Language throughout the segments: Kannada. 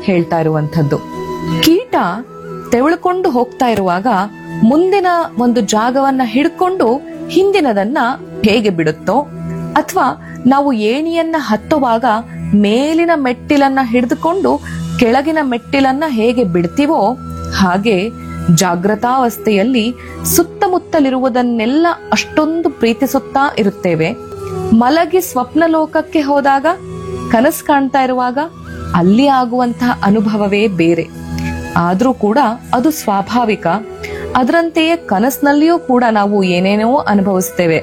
ಹೇಳ್ತಾ ಇರುವಂಥದ್ದು ಕೀಟ ತೆವಳ್ಕೊಂಡು ಹೋಗ್ತಾ ಇರುವಾಗ ಮುಂದಿನ ಒಂದು ಜಾಗವನ್ನ ಹಿಡ್ಕೊಂಡು ಹಿಂದಿನದನ್ನ ಹೇಗೆ ಬಿಡುತ್ತೋ ಅಥವಾ ನಾವು ಏಣಿಯನ್ನ ಹತ್ತುವಾಗ ಮೇಲಿನ ಮೆಟ್ಟಿಲನ್ನ ಹಿಡಿದುಕೊಂಡು ಕೆಳಗಿನ ಮೆಟ್ಟಿಲನ್ನ ಹೇಗೆ ಬಿಡ್ತೀವೋ ಹಾಗೆ ಜಾಗೃತಾವಸ್ಥೆಯಲ್ಲಿ ಸುತ್ತಮುತ್ತಲಿರುವುದನ್ನೆಲ್ಲ ಅಷ್ಟೊಂದು ಪ್ರೀತಿಸುತ್ತಾ ಇರುತ್ತೇವೆ ಮಲಗಿ ಸ್ವಪ್ನ ಲೋಕಕ್ಕೆ ಹೋದಾಗ ಕನಸು ಕಾಣ್ತಾ ಇರುವಾಗ ಅಲ್ಲಿ ಆಗುವಂತಹ ಅನುಭವವೇ ಬೇರೆ ಆದ್ರೂ ಕೂಡ ಅದು ಸ್ವಾಭಾವಿಕ ಅದರಂತೆಯೇ ಕನಸಿನಲ್ಲಿಯೂ ಕೂಡ ನಾವು ಏನೇನೋ ಅನುಭವಿಸ್ತೇವೆ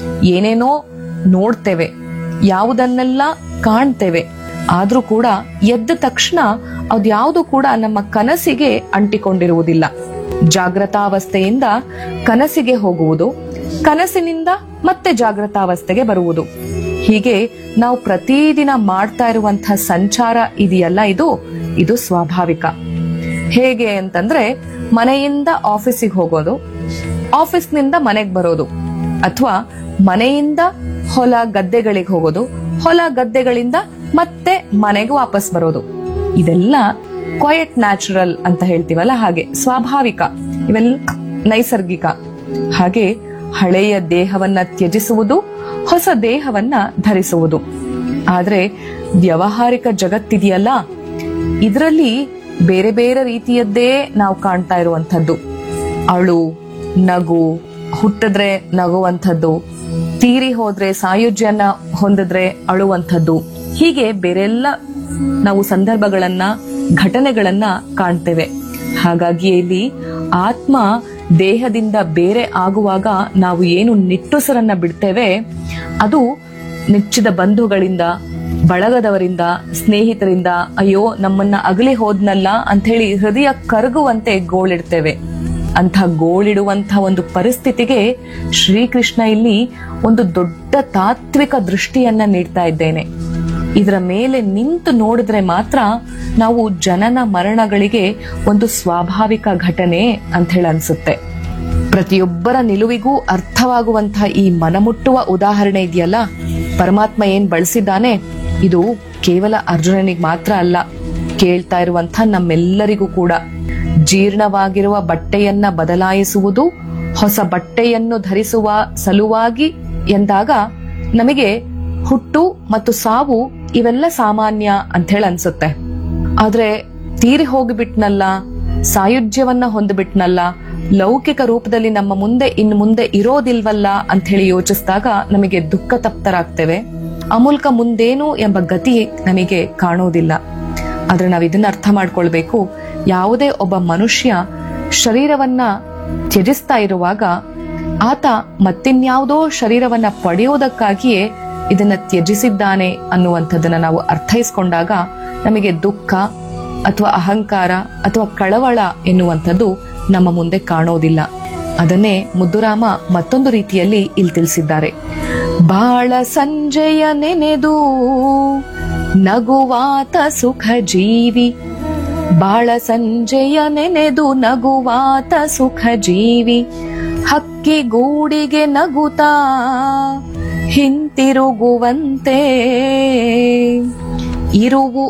ಏನೇನೋ ನೋಡ್ತೇವೆ ಯಾವುದನ್ನೆಲ್ಲ ಕಾಣ್ತೇವೆ ಆದ್ರೂ ಕೂಡ ಎದ್ದ ತಕ್ಷಣ ಅದ್ಯಾವುದು ಕೂಡ ನಮ್ಮ ಕನಸಿಗೆ ಅಂಟಿಕೊಂಡಿರುವುದಿಲ್ಲ ಜಾಗೃತಾವಸ್ಥೆಯಿಂದ ಕನಸಿಗೆ ಹೋಗುವುದು ಕನಸಿನಿಂದ ಮತ್ತೆ ಜಾಗೃತಾವಸ್ಥೆಗೆ ಬರುವುದು ಹೀಗೆ ನಾವು ಪ್ರತಿದಿನ ಮಾಡ್ತಾ ಇರುವಂತಹ ಸಂಚಾರ ಇದೆಯಲ್ಲ ಇದು ಇದು ಸ್ವಾಭಾವಿಕ ಹೇಗೆ ಅಂತಂದ್ರೆ ಮನೆಯಿಂದ ಆಫೀಸಿಗೆ ಹೋಗೋದು ಆಫೀಸ್ನಿಂದ ಮನೆಗೆ ಬರೋದು ಅಥವಾ ಮನೆಯಿಂದ ಹೊಲ ಗದ್ದೆಗಳಿಗೆ ಹೋಗೋದು ಹೊಲ ಗದ್ದೆಗಳಿಂದ ಮತ್ತೆ ಮನೆಗೆ ವಾಪಸ್ ಬರೋದು ಇದೆಲ್ಲ ಕ್ವಯಟ್ ನ್ಯಾಚುರಲ್ ಅಂತ ಹೇಳ್ತೀವಲ್ಲ ಹಾಗೆ ಸ್ವಾಭಾವಿಕ ಇವೆಲ್ಲ ನೈಸರ್ಗಿಕ ಹಾಗೆ ಹಳೆಯ ದೇಹವನ್ನ ತ್ಯಜಿಸುವುದು ಹೊಸ ದೇಹವನ್ನ ಧರಿಸುವುದು ಆದ್ರೆ ವ್ಯವಹಾರಿಕ ಜಗತ್ತಿದೆಯಲ್ಲ ಇದರಲ್ಲಿ ಬೇರೆ ಬೇರೆ ರೀತಿಯದ್ದೇ ನಾವು ಕಾಣ್ತಾ ಇರುವಂತದ್ದು ಅಳು ನಗು ಹುಟ್ಟಿದ್ರೆ ನಗುವಂಥದ್ದು ತೀರಿ ಹೋದ್ರೆ ಸಾಯುಜ್ಯನ ಹೊಂದಿದ್ರೆ ಅಳುವಂಥದ್ದು ಹೀಗೆ ಬೇರೆಲ್ಲ ನಾವು ಸಂದರ್ಭಗಳನ್ನ ಘಟನೆಗಳನ್ನ ಕಾಣ್ತೇವೆ ಹಾಗಾಗಿ ಇಲ್ಲಿ ಆತ್ಮ ದೇಹದಿಂದ ಬೇರೆ ಆಗುವಾಗ ನಾವು ಏನು ನಿಟ್ಟುಸರನ್ನ ಬಿಡ್ತೇವೆ ಅದು ನೆಚ್ಚಿದ ಬಂಧುಗಳಿಂದ ಬಳಗದವರಿಂದ ಸ್ನೇಹಿತರಿಂದ ಅಯ್ಯೋ ನಮ್ಮನ್ನ ಅಗಲಿ ಹೋದ್ನಲ್ಲ ಅಂಥೇಳಿ ಹೃದಯ ಕರಗುವಂತೆ ಗೋಳಿಡ್ತೇವೆ ಅಂಥ ಗೋಳಿಡುವಂಥ ಒಂದು ಪರಿಸ್ಥಿತಿಗೆ ಶ್ರೀಕೃಷ್ಣ ಇಲ್ಲಿ ಒಂದು ದೊಡ್ಡ ತಾತ್ವಿಕ ದೃಷ್ಟಿಯನ್ನ ನೀಡ್ತಾ ಇದ್ದೇನೆ ಇದರ ಮೇಲೆ ನಿಂತು ನೋಡಿದ್ರೆ ಮಾತ್ರ ನಾವು ಜನನ ಮರಣಗಳಿಗೆ ಒಂದು ಸ್ವಾಭಾವಿಕ ಘಟನೆ ಅಂತ ಹೇಳಿ ಅನ್ಸುತ್ತೆ ಪ್ರತಿಯೊಬ್ಬರ ನಿಲುವಿಗೂ ಅರ್ಥವಾಗುವಂತಹ ಈ ಮನಮುಟ್ಟುವ ಉದಾಹರಣೆ ಇದೆಯಲ್ಲ ಪರಮಾತ್ಮ ಏನ್ ಬಳಸಿದ್ದಾನೆ ಇದು ಕೇವಲ ಅರ್ಜುನನಿಗೆ ಮಾತ್ರ ಅಲ್ಲ ಕೇಳ್ತಾ ಇರುವಂತ ನಮ್ಮೆಲ್ಲರಿಗೂ ಕೂಡ ಜೀರ್ಣವಾಗಿರುವ ಬಟ್ಟೆಯನ್ನ ಬದಲಾಯಿಸುವುದು ಹೊಸ ಬಟ್ಟೆಯನ್ನು ಧರಿಸುವ ಸಲುವಾಗಿ ಎಂದಾಗ ನಮಗೆ ಹುಟ್ಟು ಮತ್ತು ಸಾವು ಇವೆಲ್ಲ ಸಾಮಾನ್ಯ ಅಂತ ಹೇಳಿ ಅನ್ಸುತ್ತೆ ಆದ್ರೆ ತೀರಿ ಹೋಗಿಬಿಟ್ನಲ್ಲ ಸಾಯುಜ್ಯವನ್ನ ಹೊಂದ್ಬಿಟ್ನಲ್ಲ ಲೌಕಿಕ ರೂಪದಲ್ಲಿ ನಮ್ಮ ಮುಂದೆ ಇನ್ನು ಮುಂದೆ ಇರೋದಿಲ್ವಲ್ಲ ಅಂತ ಹೇಳಿ ಯೋಚಿಸಿದಾಗ ನಮಗೆ ದುಃಖ ತಪ್ತರಾಗ್ತೇವೆ ಆ ಮೂಲಕ ಮುಂದೇನು ಎಂಬ ಗತಿ ನಮಗೆ ಕಾಣುವುದಿಲ್ಲ ಆದ್ರೆ ನಾವು ಇದನ್ನ ಅರ್ಥ ಮಾಡ್ಕೊಳ್ಬೇಕು ಯಾವುದೇ ಒಬ್ಬ ಮನುಷ್ಯ ಶರೀರವನ್ನ ತ್ಯಜಿಸ್ತಾ ಇರುವಾಗ ಆತ ಮತ್ತಿನ್ಯಾವುದೋ ಶರೀರವನ್ನ ಪಡೆಯೋದಕ್ಕಾಗಿಯೇ ಇದನ್ನ ತ್ಯಜಿಸಿದ್ದಾನೆ ಅನ್ನುವಂಥದ್ದನ್ನ ನಾವು ಅರ್ಥೈಸ್ಕೊಂಡಾಗ ನಮಗೆ ದುಃಖ ಅಥವಾ ಅಹಂಕಾರ ಅಥವಾ ಕಳವಳ ಎನ್ನುವಂಥದ್ದು ನಮ್ಮ ಮುಂದೆ ಕಾಣೋದಿಲ್ಲ ಅದನ್ನೇ ಮುದ್ದುರಾಮ ಮತ್ತೊಂದು ರೀತಿಯಲ್ಲಿ ಇಲ್ಲಿ ತಿಳಿಸಿದ್ದಾರೆ ಬಾಳ ಸಂಜೆಯ ನೆನೆದು ನಗುವಾತ ಸುಖ ಜೀವಿ ಬಾಳ ಸಂಜೆಯ ನೆನೆದು ನಗುವಾತ ಸುಖ ಜೀವಿ ಹಕ್ಕಿ ಗೂಡಿಗೆ ನಗುತ್ತಾ ಹಿಂತಿರುಗುವಂತೆ ಇರುವು